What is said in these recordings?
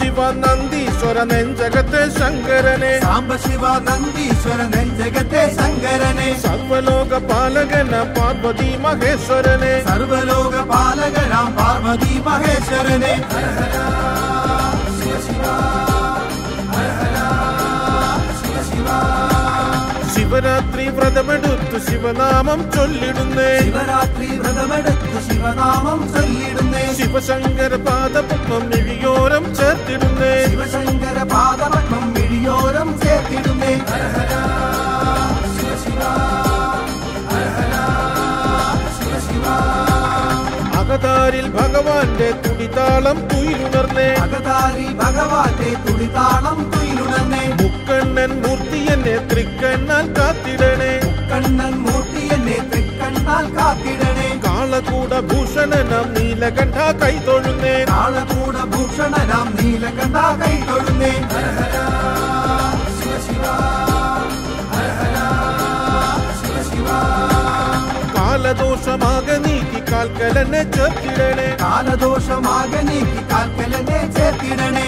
ശിവ നന്ദീശ്വര നെഞ്ചകത്തെ ശങ്കരനെ സാംബശിവ നന്ദീശ്വര നെഞ്ചകത്തെ ശങ്കരനെ സർവലോക പാലകന പാർവതി മഹേശ്വരനെ സർവലോക പാലകരാം പാർവതി മഹേശ്വരനെ ശിവരാത്രി വ്രതമെടുത്തു ശിവനാമം ചൊല്ലിടുന്നേ ശിവരാത്രി വ്രതമെടുത്ത് ശിവനാമം ചൊല്ലിടുന്നേ ശിവശങ്കര പാദപത്മം മിഴിയോരം ചേർത്തിടുന്നേ ശിവശങ്കര പാദപത്മം മിഴിയോരം ചേർത്തിടുന്നേ അകതാരിൽ ഭഗവാന്റെ തുടിതാളം തുയിലുണർന്നേ ഭഗതാരി ഭഗവാന്റെ തുടിതാളം തുയിലുണർന്നേ മുക്കണ്ണൻ മൂർത്തിയെന്നെ തൃക്കണ്ണാൽ കാത്തിടണേ കണ്ണൻ മൂർത്തിയെന്നെ തൃക്കണ്ണാൽ കാത്തിടണേ കാളകൂട ഭൂഷണനം നീലകണ്ഠ കൈതൊഴുന്നേ കാളകൂട ഭൂഷണനാം നീലകണ്ഠ കൈ തൊഴുന്നേ കാലദോഷമാകെ നീക്കി കാൽക്കലനെ ചേർത്തിടണേ കാലദോഷമാകെ നീക്കി കാൽക്കലനെ ചേർത്തിടണേ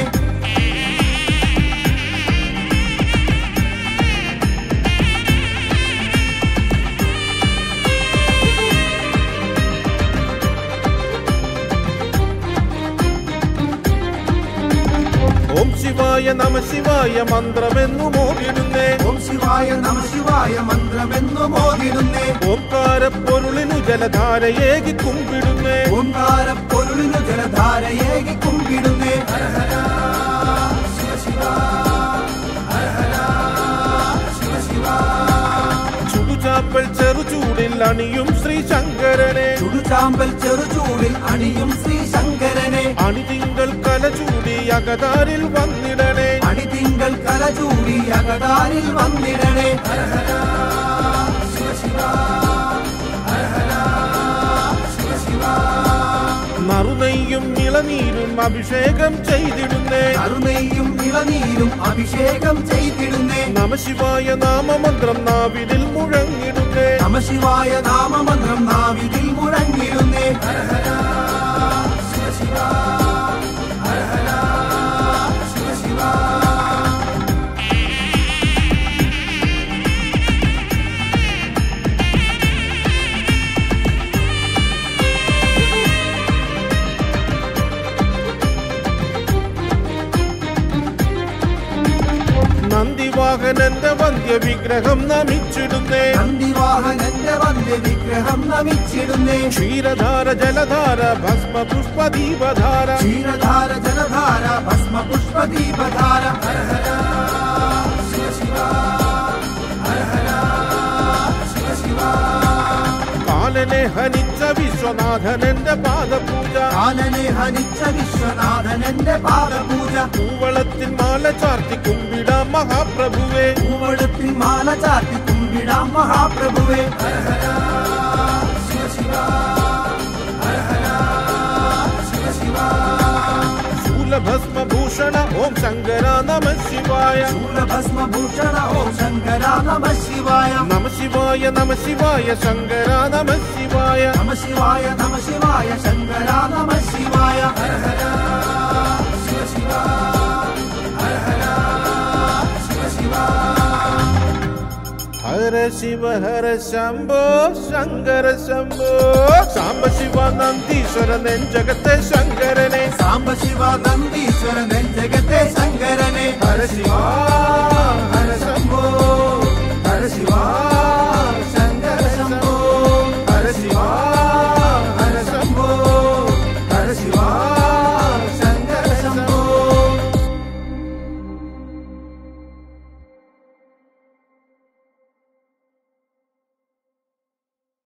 ഓം ശിവായ നമ ശിവായ മന്ത്രമെന്നു മോകിടുന്നേ ഓം ശിവായ നമ ശിവായ മന്ത്രമെന്നു മോദിടുന്നേ ഓംകാര പൊരുളിനു ജലധാരയേകി കുമ്പിടുന്നേ ഓംകാര പൊരുളിനു ജലധാരയേകി കുമ്പിടുന്നേ ചുടുചാപ്പൽ ചെറുചൂടിൽ അണിയും ശ്രീ ശങ്കരനെ ചുടുചാമ്പൽ ചെറുചൂടിൽ അണിയും ശ്രീ ശങ്കരനെ അണിതിങ്കൾ കലചൂടി അകതാരിൽ വന്നിടണേ അണിതിങ്കൾ കലചൂടി അകതാരിൽ വന്നിടണേ നറുനെയ്യും ഇളനീരും അഭിഷേകം ചെയ്തിടുന്നേ കരുണയും ഇളനീരും അഭിഷേകം ചെയ്തിടുന്നേ നമശിവായ നാമമന്ത്രം നാവിലിൽ മുഴങ്ങിടുന്നേ നമശിവായ നാമമന്ത്രം നാവിതിൽ മുഴങ്ങിടുന്നേ നന്ദിവാഹനന്റെ വന്ധ്യ വിഗ്രഹം നമിച്ചിടുന്നേ നന്ദിവാഹനന്റെ വന്ദ വിഗ്രഹം നമിച്ചിടുന്നേ ക്ഷീരധാര ജലധാര ഭസ്മ പുഷ്പദീപധാര ക്ഷീരധാര ജലധാര ഭസ്മ പുഷ്പദീപധാര കാലനെ ഹനിച്ച വിശ്വനാഥനന്റെ പാദപൂജ കാലനെ ഹനിച്ച വിശ്വനാഥനന്റെ പാദപൂജ പൂവളത്തിൽ മാല ചാർത്തി കുമ്പിടാം മഹാപ്രഭുവേ പൂവളത്തിൽ മാല ചാർത്തി കുമ്പിടാം മഹാപ്രഭുവേ ശൂലഭസ്മഭൂഷണ ഓം ശങ്കര നമ ശിവായ ശൂലഭസ്മഭൂഷണ ഓം ശങ്കര നമ ശിവായ നമ ശിവായ നമ ശിവായ ശങ്കര നമ ശിവായ നമ ശിവായ നമ ശിവായ ശങ്കര നമ ശിവായ ഹര ശിവ ഹര ശംഭോ ശങ്കര ശംഭോ സാംബ ശിവ നന്ദീശ്വര നെഞ്ചകത്തെ ശങ്കരനെ സാംബ ശിവ നന്ദീശ്വര നെഞ്ചകത്തെ ശങ്കരനെ ഹര ശിവ